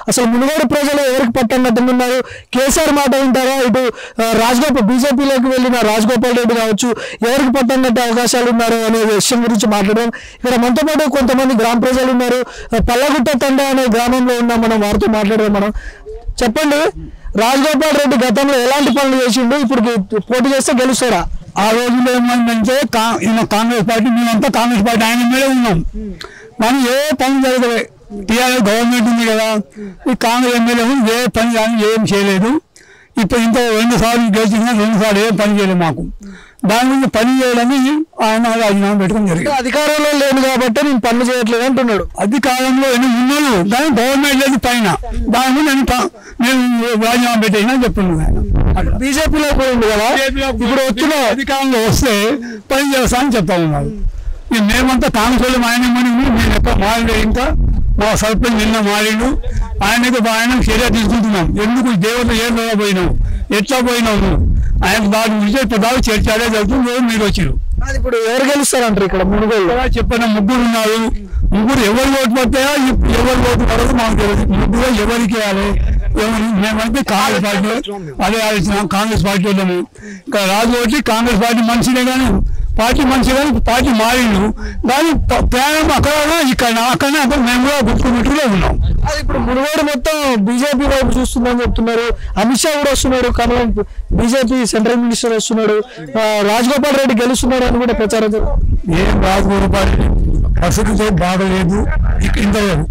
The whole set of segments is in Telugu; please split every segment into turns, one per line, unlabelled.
అసలు మునుగోడు ప్రజలు ఎవరికి పట్టం కట్టుకున్నారు కేసీఆర్ మాట వింటారా ఇటు ఆ, రాజగోపాల్ బీజేపీలోకి వెళ్ళిన రాజగోపాల్ రెడ్డి కావచ్చు ఎవరికి పట్టం కట్టే అవకాశాలు ఉన్నారు అనే విషయం గురించి మాట్లాడడం ఇక్కడ మనతో పాటు కొంతమంది గ్రామ ప్రజలు ఉన్నారు ఆ, పల్లగుట్ట తండ అనే గ్రామంలో ఉన్నాం మనం వారితో మాట్లాడదాం మనం చెప్పండి రాజగోపాల్ రెడ్డి గతంలో ఎలాంటి పనులు చేసిండు ఇప్పుడు గే- పోటీ చేస్తే గెలుస్తారా
ఆ రోజుల్లో ఏమైందంటే కా ఈయన కాంగ్రెస్ పార్టీ మేమంతా కాంగ్రెస్ పార్టీ ఆయన మీదే ఉన్నాం కానీ ఏ పని జరగలే టీఆర్ఎస్ గవర్నమెంట్ ఉంది కదా ఈ కాంగ్రెస్ ఎమ్మెల్యే ఉంది, ఏ పని కానీ ఏం చేయలేదు ఇప్పుడు ఇంత రెండు సార్లు గెలిచిన రెండు సార్లు ఏం పని చేయలేదు మాకు దాని గురించి పని చేయాలని ఆయన రాజీనామా పెట్టడం జరిగింది
అధికారంలో లేను కాబట్టి నేను పనులు చేయట్లేదు అంటున్నాడు
అధికారంలో ఎన్ని ఉన్నాను కానీ గవర్నమెంట్ లేదు పైన దాని గురించి నేను ప- నేను రాజీనామా పెట్టేసిన చెప్తున్నాను ఆయన అట్లా.
బీజేపీలో పోయింది కదా ఇప్పుడు వచ్చిన
అధికారంలో వస్తే పని చేస్తా అని చెప్తా ఉన్నారు ఇక మేమంతా కాంగ్రెస్ వాళ్ళు ఆయన మని మేము ఎక్కడ మారలే ఇంకా మా సర్పంచ్ నిన్న మారిండు ఆయనకు ఆయన చర్య తీసుకుంటున్నాం ఎందుకు దేవత ఏ రోజు పోయినావు ఎట్లా పోయినావు నువ్వు ఆయన దాని గురించి ఇప్పుడు దాకా చర్చ అదే జరుగుతుంది రోజు మీరు వచ్చారు
అది ఇప్పుడు ఎవరు గెలుస్తారంటారు ఇక్కడ మునుగోలు
ఇక్కడ చెప్పిన ముగ్గురు ఉన్నారు ముగ్గురు ఎవరు ఓటు పడతాయో ఇప్- ఎవరు ఓటు పడదో మాకు తెలియదు ముగ్గురు ఎవరికి వేయాలి ఎవరు మేమైతే కాంగ్రెస్ పార్టీ అదే ఆలోచన కాంగ్రెస్ పార్టీ వాళ్ళము ఇంకా రాజు ఒకటి కాంగ్రెస్ పార్టీ మనిషినే కానీ పార్టీ మనిషి కానీ పార్టీ మారిండు కానీ ప- ప్రయాణం అక్కడ ఇక్కడ అక్కడనే అక్కడ మేము కూడా గుర్తున్నట్టుగా ఉన్నాం
అది ఇప్పుడు మునుగోడు మొత్తం బీజేపీ వైపు చూస్తుందని చెప్తున్నారు అమిత్ షా కూడా వస్తున్నాడు కమలం బీజేపీ సెంట్రల్ మినిస్టర్ వస్తున్నాడు ఆ, రాజగోపాల్ రెడ్డి గెలుస్తున్నాడు అని కూడా ప్రచారం జరుగుతుంది
ఏం రాజు పార్టీ పరిస్థితి బాగలేదు ఇక ఇంతవరకు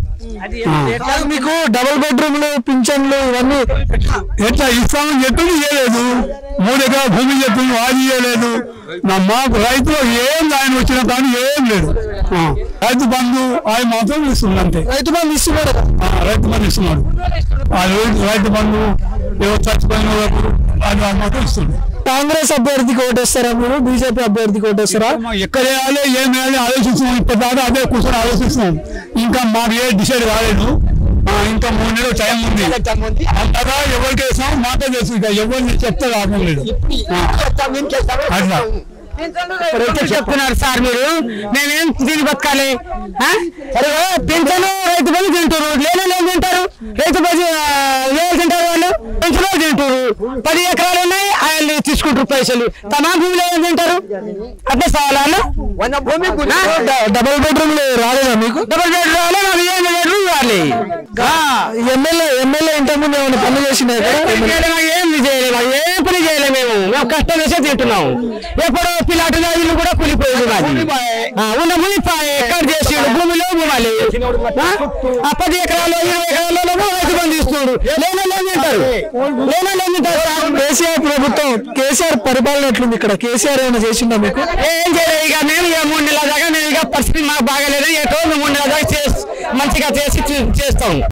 కాదు, మీకు డబుల్ బెడ్రూమ్లు పింఛన్లు ఇవన్నీ
ఎట్లా ఇస్తామని చెప్పింది చేయలేదు మూడు ఎకరాల భూమి చెప్పింది వాడి చేయలేదు నా మాకు రైతులు ఏం ఆయన వచ్చిన కానీ ఏం లేదు ఆ, రైతు బంధు ఆయన మాత్రం ఇస్తుంది అంతే
రైతు బంధు ఇస్తున్నాడు కదా.
ఆ, రైతు బంధు ఇస్తున్నాడు ఆ రైతు రైతు బంధు ఎవరు చచ్చిపోయిన వాళ్ళకు అది అది మాత్రం ఇస్తుంది
కాంగ్రెస్ అభ్యర్థికి ఓటేస్తారా మీరు బీజేపీ అభ్యర్థికి ఓటేస్తారా
మా ఎక్కడ వేయాలి ఏం వేయాలి ఆలోచిస్తున్నాం ఇప్పటిదాకా అదే కూర్చొని ఆలోచిస్తున్నాం ఇంకా మాకు ఏ డిసైడ్ కాలేదు ఆ, ఇంకా మూడు నెలలు టైం ఉంది అంతగా ఎవరికి వేసినాం మాకే తెలుసు ఇక ఎవరిని చెప్తే లాభం లేదు ఆ, అట్లా
చెప్తున్నారు సార్ మీరు మేమేం దీన్ని బతకాలి ఆ? అరే పెన్షన్ రైతు బంధు తింటారు లేని ఏం తింటారు రైతు బంధు ఏం తింటారు వాళ్ళు పెన్షన్ తింటారు పది ఎకరాలు ఉన్నాయి వాళ్ళు తీసుకుంటారు పైసలు తమ భూమిలో ఏం తింటారు అట్లా సవాళ్ళు
డ- డబుల్ బెడ్రూమ్లు రాలేదా మీకు
డబుల్ బెడ్ రావాలి మాకు ఏం బెడ్రూమ్ రావాలి
ఎమ్మెల్యే ఎమ్మెల్యే ఇంతకుముందు ఏమైనా పనులు చేసినా
ఏం చేయలేము మాకు ఏం పని చేయలేము మేము మేము కష్టం వేసే తింటున్నాం ఎప్పుడో పిల్లాటి ఇల్లు కూడా కూలిపోయింది మాది ఆ, ఉన్న భూమి పాయే, ఎక్కడ చేసి భూమిలో భూమాలి ఆ పది ఎకరాలు ఇరవై ఎకరాలలో రైతు బంధు ఇస్తున్నాడు లేనో ఏం తింటారు లేనో ఏం తింటారు
కేసీఆర్ ప్రభుత్వం కేసీఆర్ పరిపాలన ఎట్లుంది ఇక్కడ కేసీఆర్ ఏమైనా చేసిందా మీకు
ఏం చేయలేదు ఇక మేము ఇక మూడు నెలల దాకా మేము ఇక పరిస్థితి మాకు బాగాలేదు ఎటో మేము మూడు నెలల దాకా చేసి మంచిగా చేసి చే- చేస్తాం